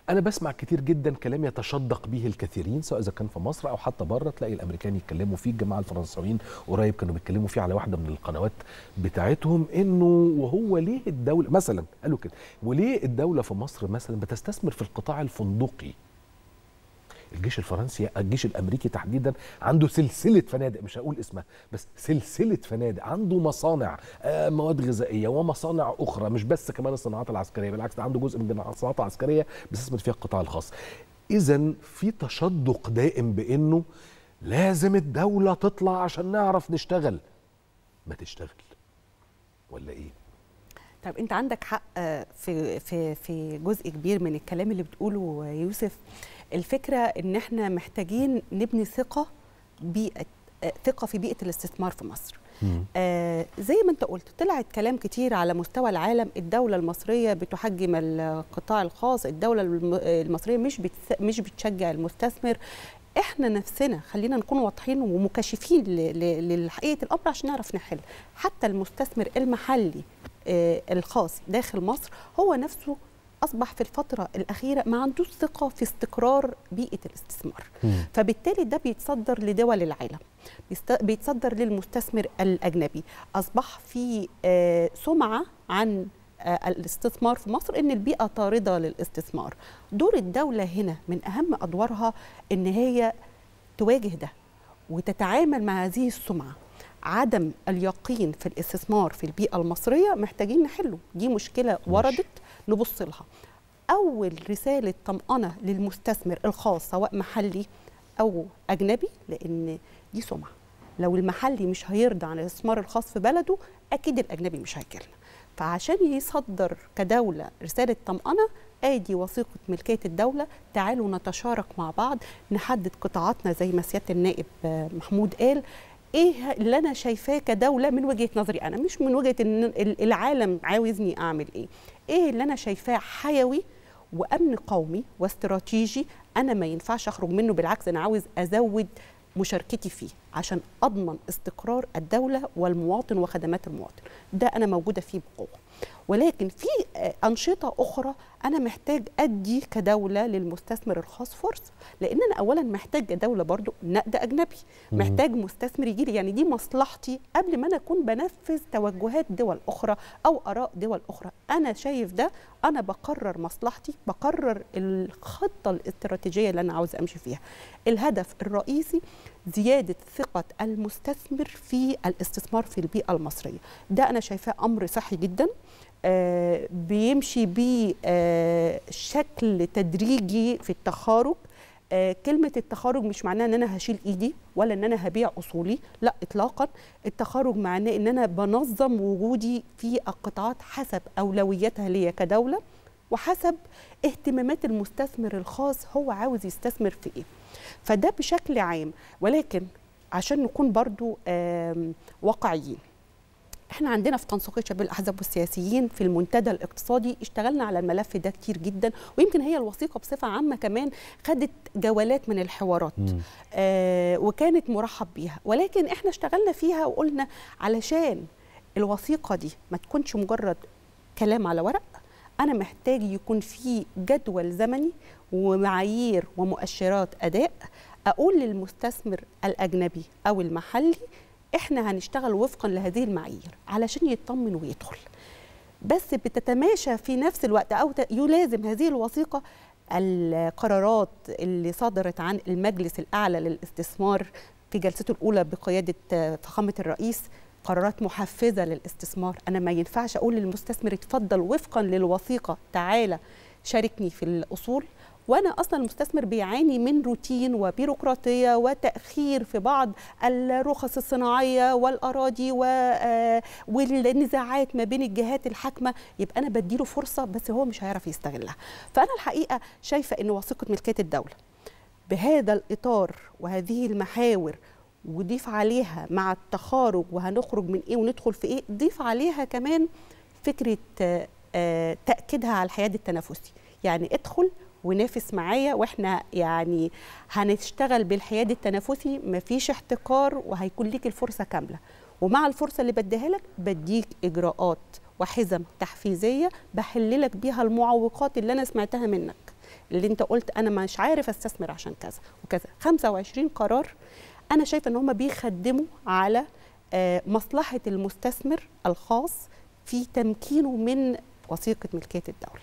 انا بسمع كتير جدا كلام يتشدق به الكثيرين سواء اذا كان في مصر او حتى بره تلاقي الامريكان يتكلموا فيه الجماعه الفرنساويين قريب كانوا بيتكلموا فيه على واحده من القنوات بتاعتهم انه وهو ليه الدوله مثلا قالوا كده وليه الدوله في مصر مثلا بتستثمر في القطاع الفندقي الجيش الفرنسي الجيش الامريكي تحديدا عنده سلسله فنادق مش هقول اسمها بس سلسله فنادق عنده مصانع آه، مواد غذائيه ومصانع اخرى مش بس كمان الصناعات العسكريه بالعكس ده عنده جزء من الصناعات العسكريه بيستثمر فيها القطاع الخاص اذا في تشدق دائم بانه لازم الدوله تطلع عشان نعرف نشتغل ما تشتغل ولا ايه طب انت عندك حق آه، في في في جزء كبير من الكلام اللي بتقوله يوسف الفكره ان احنا محتاجين نبني ثقه بيئه آه، ثقه في بيئه الاستثمار في مصر آه زي ما انت قلت طلعت كلام كتير على مستوى العالم الدولة المصرية بتحجم القطاع الخاص الدولة الم- المصرية مش بتس- مش بتشجع المستثمر احنا نفسنا خلينا نكون واضحين ومكاشفين ل- ل- لحقيقة الأمر عشان نعرف نحل حتى المستثمر المحلي آه الخاص داخل مصر هو نفسه أصبح في الفترة الأخيرة ما عندوش ثقة في استقرار بيئة الاستثمار فبالتالي ده بيتصدر لدول العالم بيست- بيتصدر للمستثمر الأجنبي أصبح في آه، سمعة عن آه، الاستثمار في مصر ان البيئه طارده للاستثمار دور الدوله هنا من اهم ادوارها ان هي تواجه ده وتتعامل مع هذه السمعه عدم اليقين في الاستثمار في البيئه المصريه محتاجين نحله دي مشكله وردت نبص لها اول رساله طمانه للمستثمر الخاص سواء محلي او اجنبي لان دي سمعه لو المحلي مش هيرضى عن الاستثمار الخاص في بلده اكيد الاجنبي مش هيجيلنا فعشان يصدر كدوله رساله طمانه ادي وثيقه ملكيه الدوله تعالوا نتشارك مع بعض نحدد قطاعاتنا زي ما سياده النائب آه، محمود قال ايه اللي انا شايفاه كدوله من وجهه نظري انا مش من وجهه ان ال- العالم عاوزني اعمل ايه ايه اللي انا شايفاه حيوي وامن قومي واستراتيجي انا ما ينفعش اخرج منه بالعكس انا عاوز ازود مشاركتي فيه عشان اضمن استقرار الدوله والمواطن وخدمات المواطن ده انا موجوده فيه بقوه ولكن في آه، انشطه اخرى انا محتاج ادي كدوله للمستثمر الخاص فرصه لان انا اولا محتاج كدوله برضو نقد اجنبي مم. محتاج مستثمر يجي لي يعني دي مصلحتي قبل ما انا اكون بنفذ توجهات دول اخرى او اراء دول اخرى انا شايف ده انا بقرر مصلحتي بقرر الخطه الاستراتيجيه اللي انا عاوز امشي فيها الهدف الرئيسي زياده ثقه المستثمر في الاستثمار في البيئه المصريه ده انا شايفاه امر صحي جدا آه بيمشي بشكل تدريجي في التخارج آه، كلمة التخارج مش معناها ان انا هشيل ايدي ولا ان انا هبيع اصولي لا اطلاقا التخارج معناه ان انا بنظم وجودي في القطاعات حسب اولوياتها ليا كدولة وحسب اهتمامات المستثمر الخاص هو عاوز يستثمر في ايه فده بشكل عام ولكن عشان نكون برضو آم، واقعيين احنا عندنا في تنسيقيه شباب الاحزاب والسياسيين في المنتدى الاقتصادي اشتغلنا على الملف ده كتير جدا ويمكن هي الوثيقه بصفه عامه كمان خدت جولات من الحوارات آه وكانت مرحب بيها ولكن احنا اشتغلنا فيها وقلنا علشان الوثيقه دي ما تكونش مجرد كلام على ورق انا محتاج يكون في جدول زمني ومعايير ومؤشرات اداء اقول للمستثمر الاجنبي او المحلي احنا هنشتغل وفقا لهذه المعايير علشان يطمن ويدخل بس بتتماشى في نفس الوقت او ت- يلازم هذه الوثيقه القرارات اللي صدرت عن المجلس الاعلى للاستثمار في جلسته الاولى بقياده آه، فخامه الرئيس قرارات محفزه للاستثمار انا ما ينفعش اقول للمستثمر اتفضل وفقا للوثيقه تعالى شاركني في الاصول وانا اصلا المستثمر بيعاني من روتين وبيروقراطيه وتاخير في بعض الرخص الصناعيه والاراضي و- آه، والنزاعات ما بين الجهات الحاكمه يبقى انا بديله فرصه بس هو مش هيعرف يستغلها فانا الحقيقه شايفه ان وثيقه ملكيه الدوله بهذا الاطار وهذه المحاور وضيف عليها مع التخارج وهنخرج من ايه وندخل في ايه ضيف عليها كمان فكره آه، آه، تاكيدها على الحياد التنافسي يعني ادخل ونافس معايا واحنا يعني هنشتغل بالحياد التنافسي مفيش احتكار وهيكون ليك الفرصه كامله ومع الفرصه اللي بديها لك بديك اجراءات وحزم تحفيزيه بحللك بيها المعوقات اللي انا سمعتها منك اللي انت قلت انا مش عارف استثمر عشان كذا وكذا 25 قرار انا شايفه ان هم بيخدموا على آه، مصلحه المستثمر الخاص في تمكينه من وثيقه ملكيه الدوله